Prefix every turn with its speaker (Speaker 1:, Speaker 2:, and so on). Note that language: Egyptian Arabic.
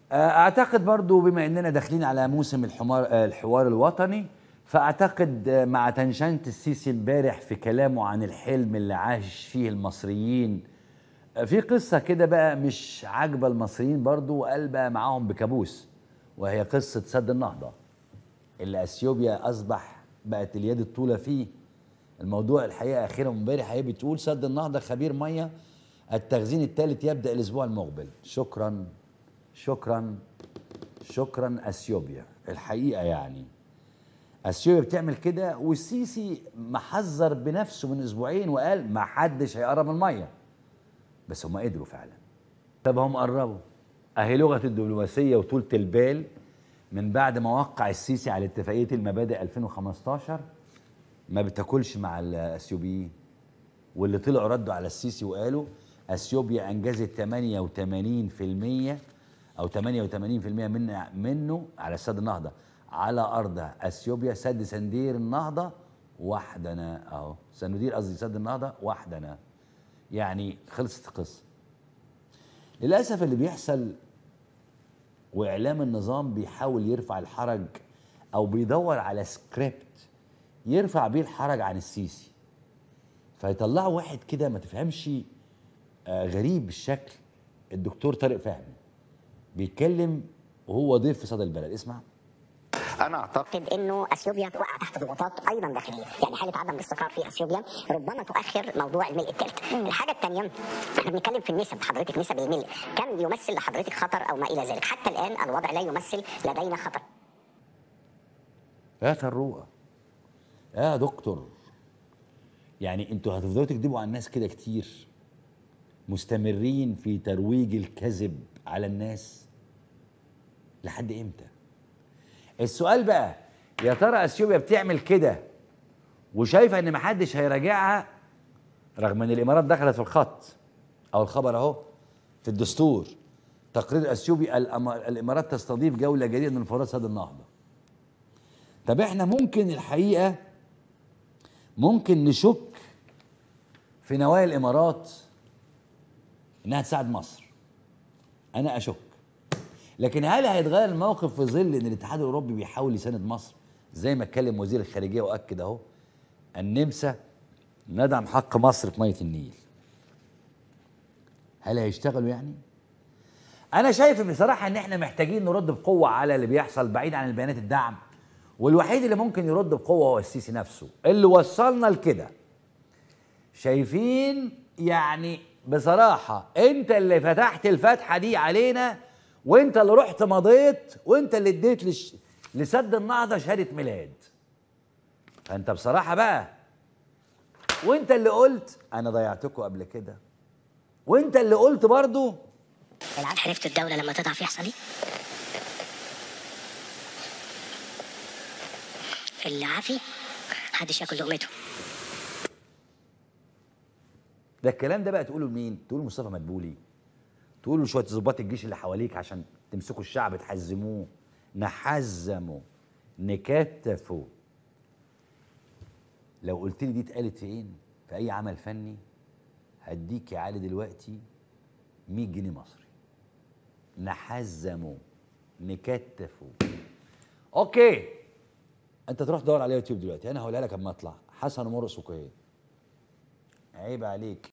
Speaker 1: اعتقد برضو بما اننا داخلين على موسم الحمار الحوار الوطني فاعتقد مع تنشنة السيسي امبارح في كلامه عن الحلم اللي عاش فيه المصريين في قصة كده بقى مش عاجبة المصريين برضو وقال بقى معاهم بكابوس وهي قصة سد النهضة اللي اثيوبيا اصبح بقت اليد الطولة فيه الموضوع الحقيقة اخيرا امبارح هي بتقول سد النهضة خبير مية التخزين الثالث يبدأ الاسبوع المقبل شكرا شكرا شكرا اثيوبيا الحقيقة يعني اثيوبيا بتعمل كده والسيسي محذر بنفسه من اسبوعين وقال ما حدش هيقرب من الميه بس هم قدروا فعلا طب هم قربوا اهي لغه الدبلوماسيه وطولة البال من بعد ما وقع السيسي على اتفاقيه المبادئ 2015 ما بتاكلش مع الاثيوبيين واللي طلعوا ردوا على السيسي وقالوا اثيوبيا انجزت 88% او 88% من منه على سد النهضه على ارضها اثيوبيا سد سندير النهضه وحدنا اهو سندير قصدي سد النهضه وحدنا يعني خلصت القصه للاسف اللي بيحصل واعلام النظام بيحاول يرفع الحرج او بيدور على سكريبت يرفع بيه الحرج عن السيسي فيطلعوا واحد كده ما تفهمش آه غريب الشكل الدكتور طارق فهمي بيتكلم وهو ضيف في صدى البلد اسمع
Speaker 2: انا اعتقد انه اثيوبيا وقع تحت ضغوطات ايضا داخليه، يعني حاله عدم الاستقرار في اثيوبيا ربما تؤخر موضوع الملء الثالث. الحاجه الثانيه احنا بنتكلم في النسب حضرتك نسب الملء، كم يمثل لحضرتك خطر او ما الى ذلك، حتى الان الوضع لا يمثل لدينا خطر.
Speaker 1: يا تروقه يا دكتور يعني انتوا هتفضلوا تكذبوا على الناس كده كتير مستمرين في ترويج الكذب على الناس لحد امتى؟ السؤال بقى يا ترى اثيوبيا بتعمل كده وشايفه ان محدش هيراجعها رغم ان الامارات دخلت في الخط او الخبر اهو في الدستور تقرير اثيوبي الامارات تستضيف جوله جديده من مفاوضات سد النهضه طب احنا ممكن الحقيقه ممكن نشك في نوايا الامارات انها تساعد مصر انا اشك لكن هل هيتغير الموقف في ظل ان الاتحاد الاوروبي بيحاول يساند مصر زي ما اتكلم وزير الخارجيه واكد اهو النمسا ندعم حق مصر في ميه النيل هل هيشتغلوا يعني انا شايف بصراحه ان احنا محتاجين نرد بقوه على اللي بيحصل بعيد عن البيانات الدعم والوحيد اللي ممكن يرد بقوه هو السيسي نفسه اللي وصلنا لكده شايفين يعني بصراحه انت اللي فتحت الفتحه دي علينا وانت اللي رحت مضيت وانت اللي اديت لش... لسد النهضه شهاده ميلاد فانت بصراحه بقى وانت اللي قلت انا ضيعتكم قبل كده وانت اللي قلت برضو
Speaker 2: عرفت الدوله لما تضعف يحصل ايه؟ اللي عافي محدش ياكل لقمته
Speaker 1: ده الكلام ده بقى تقوله لمين؟ تقول مصطفى مدبولي تقول له شويه ظباط الجيش اللي حواليك عشان تمسكوا الشعب تحزموه نحزموا نكتفوا لو قلت لي دي اتقالت فين في اي عمل فني هديك يا علي دلوقتي 100 جنيه مصري نحزموا نكتفوا اوكي انت تروح تدور على يوتيوب دلوقتي انا هقولها لك اما اطلع حسن مرقص وكهين عيب عليك